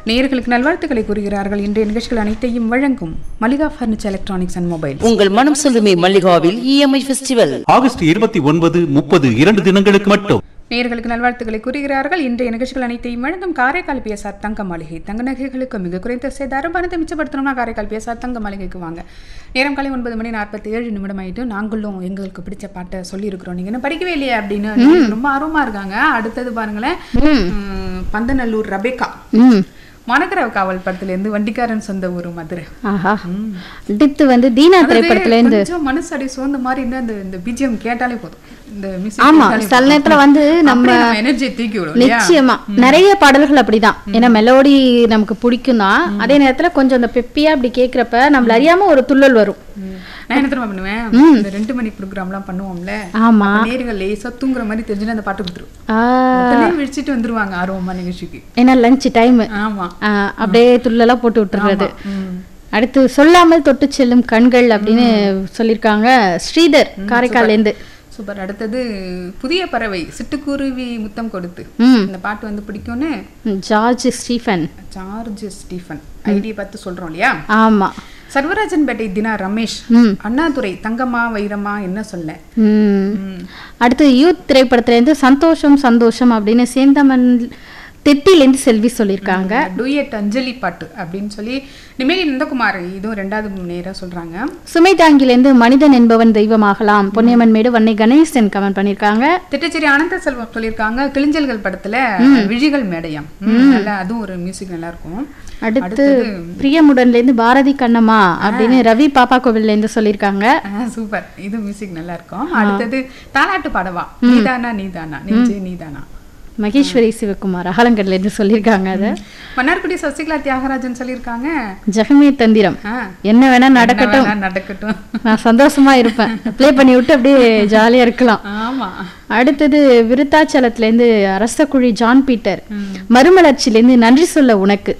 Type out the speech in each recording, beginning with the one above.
நேயர்களுக்கு நல்வாழ்த்துக்களை கூறுகிறார்கள் இன்றைய நிகழ்ச்சிகள் அனைத்தையும் வழங்கும் Malika furniture electronics and mobile உங்கள் மனம் சொல்லுமே மல்லிகாவில் இஎம்ஐ ஃபெஸ்டிவல் ஆகஸ்ட் இருபத்தி ஒன்பது முப்பது இரண்டு தினங்களுக்கு மட்டும் நேயர்களுக்கு நல்வாழ்த்துக்களை கூறுகிறார்கள் இன்றைய நிகழ்ச்சிகள் அனைத்தையும் வழங்கும் காரைக்கால் பிஎஸ்ஆர் தங்க மாளிகை தங்க நகைகளுக்கு மிக குறைந்த சேதாரம் பணத்தை மிச்சப்படுத்தணும்னா காரைக்கால் பிஎஸ்ஆர் தங்க மாளிகைக்கு வாங்க நேரம் காலை ஒன்பது மணி நாற்பத்தி ஏழு நிமிடம் ஆயிட்டு நாங்களும் எங்களுக்கு பிடிச்ச பாட்டை சொல்லியிருக்கிறோம் நீங்க என்ன படிக்கவே இல்லையா அப்படின்னு ரொம்ப ஆர்வமா இருக்காங்க அடுத்தது பாருங்களேன் உம், பந்தநல்லூர் ரபேகா ம் மனக்கரவ காவல் படத்துல இருந்து வண்டிக்காரன் சொந்த ஊர் மதுரை ஆஹா அடுத்து வந்து தீனா திரைப்படத்துல இருந்து கொஞ்சம் மனசு அப்படியே சோர்ந்த மாதிரி இருந்தா இந்த இந்த பிஜிஎம் கேட்டாலே போதும் இந்த மியூசிக் ஆமா சில நேரத்துல வந்து நம்ம எனர்ஜியை தூக்கி விடும் இல்லையா நிச்சயமா நிறைய பாடல்கள் அப்படிதான் ஏன்னா மெலோடி நமக்கு பிடிக்கும் தான் அதே நேரத்துல கொஞ்சம் அந்த பெப்பியா அப்படி கேக்குறப்ப நம்மள அறியாம ஒரு துள்ளல் வரும் ம். நான் என்ன தெரியுமா பண்ணுவேன் இந்த ரெண்டு மணி ப்ரோக்ராம்லாம் பண்ணுவோம்ல ஆமா அப்ப நேர்கள் லேசா தூங்குற மாதிரி தெரிஞ்சுன்னு அந்த பாட்டு கொடுத்துரும் ஆ, உடனே விழிச்சிட்டு வந்துருவாங்க ஆர்வமா நிகழ்ச்சிக்கு ஏன்னா லஞ்ச் டைம் ஆமா அப்படியே துள்ளலா போட்டு விட்டுறது ம். அடுத்து சொல்லாமல் தொட்டு செல்லும் கண்கள் அப்படின்னு சொல்லியிருக்காங்க ஸ்ரீதர் காரைக்கால்ல இருந்து சூப்பர் அடுத்தது புதிய பறவை சிட்டுக்குருவி முத்தம் கொடுத்து ம் இந்த பாட்டு வந்து பிடிக்கும்னு ஜார்ஜ் ஸ்டீஃபன் ஜார்ஜ் ஸ்டீஃபன் ஐடி பார்த்து சொல்றோம் இல்லையா ஆமா சர்வராஜன்பேட்டை தினா ரமேஷ் ம் அண்ணாதுரை தங்கம்மா வைரமா என்ன சொல்ல ம் ம். அடுத்து யூத் திரைப்படத்துல இருந்து சந்தோஷம் சந்தோஷம் அப்படின்னு சேந்தமன் தெட்டிலேருந்து செல்வி சொல்லியிருக்காங்க டூயட் அஞ்சலி பாட்டு அப்படின்னு சொல்லி நிமேலி நந்தகுமார் இதுவும் ரெண்டாவது நேரா சொல்றாங்க சுமைதாங்கிலேருந்து மனிதன் என்பவன் தெய்வமாகலாம் பொன்னியம்மன் மேடு வன்னை கணேசன் கமெண்ட் பண்ணியிருக்காங்க திட்டச்சேரி ஆனந்த செல்வம் சொல்லியிருக்காங்க கிளிஞ்சல்கள் படத்துல விழிகள் மேடையம் நல்லா அதுவும் ஒரு மியூசிக் நல்லா இருக்கும் அடுத்து பிரியமுடன்லேருந்து பாரதி கண்ணம்மா அப்படின்னு ரவி பாப்பா கோவில்லேருந்து சொல்லியிருக்காங்க சூப்பர் இது மியூசிக் நல்லா இருக்கும் அடுத்தது தாலாட்டு பாடவா நீதானா நீதானா நெஞ்சே நீதானா மகேஸ்வரி சிவகுமார் அகலங்கட்லேருந்து சொல்லியிருக்காங்க அதை மன்னார்குடி சசிகலா தியாகராஜன் சொல்லியிருக்காங்க ஜெகமே தந்திரம் ஆ, என்ன வேணா என்ன நடக்கட்டும் வேணா நடக்கட்டும் நான் சந்தோஷமா இருப்பேன் ப்ளே பண்ணி விட்டு அப்படியே ஜாலியா இருக்கலாம் ஆமா அடுத்தது விருத்தாச்சலத்திலேருந்து அரசக்குழி ஜான் பீட்டர் மறுமலர்ச்சியிலேருந்து நன்றி சொல்ல உனக்கு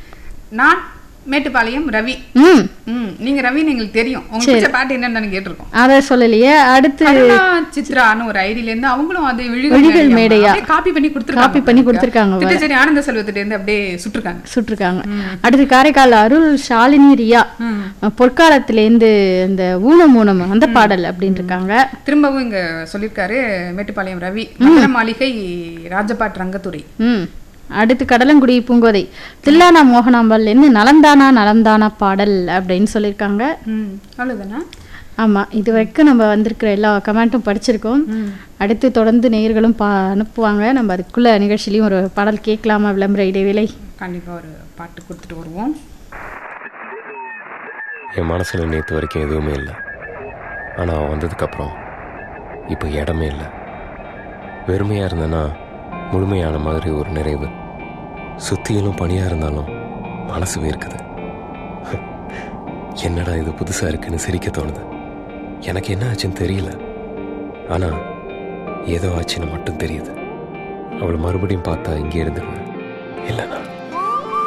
நான் மேட்டுப்பாளையம் ரவி ம் ம் நீங்க ரவின்னு எங்களுக்கு தெரியும் உங்களுக்கு பிடிச்ச பாட்டு என்னன்னு கேட்டிருக்கோம் அதை சொல்லலையே அடுத்து கருணா சித்ரான்னு ஒரு ஐடியில இருந்து அவங்களும் அது விழிகள் விழிகள் மேடையா. காப்பி பண்ணி கொடுத்துருக்காங்க காப்பி பண்ணி கொடுத்திருக்காங்க வேற. திட்டச்சேரி ஆனந்த செல்வத்திட்ட இருந்து அப்படியே சுட்டிருக்காங்க சுட்டிருக்காங்க அடுத்து காரைக்கால் அருள் ஷாலினி ரியா பொற்காலத்திலேருந்து இந்த ஊனம் ஊனம் அந்த பாடல் அப்படின்னு இருக்காங்க திரும்பவும் இங்க சொல்லியிருக்காரு மேட்டுப்பாளையம் ரவி மதுர மாளிகை ராஜபாட் ரங்கத்துறை ம் அடுத்து கடலங்குடி பூங்கோதை தில்லானா மோகனாம்பாள்லேருந்து நலந்தானா நலந்தானா பாடல் அப்படின்னு சொல்லியிருக்காங்க ம் அவ்வளவுதானா ஆமா இது வரைக்கும் நம்ம வந்திருக்கிற எல்லா கமெண்ட்டும் படிச்சிருக்கோம் அடுத்து தொடர்ந்து நேயர்களும் பா அனுப்புவாங்க நம்ம அதுக்குள்ள நிகழ்ச்சியிலையும் ஒரு பாடல் கேட்கலாமா விளம்பர இடைவேளை கண்டிப்பா ஒரு பாட்டு கொடுத்துட்டு வருவோம் என் மனசில் நேற்று வரைக்கும் எதுவுமே இல்லை ஆனால் அவன் வந்ததுக்கப்புறம் இப்போ இடமே இல்லை வெறுமையாக இருந்தேன்னா முழுமையான மாதிரி ஒரு நிறைவு சுத்தியிலும் பனியாக இருந்தாலும் மனசு வேர்க்குது என்னடா இது புதுசாக இருக்குன்னு சிரிக்க தோணுது எனக்கு என்ன ஆச்சுன்னு தெரியல ஆனால் ஏதோ ஆச்சுன்னு மட்டும் தெரியுது அவளை மறுபடியும் பார்த்தா இங்கே இருந்துருவேன் இல்லைண்ணா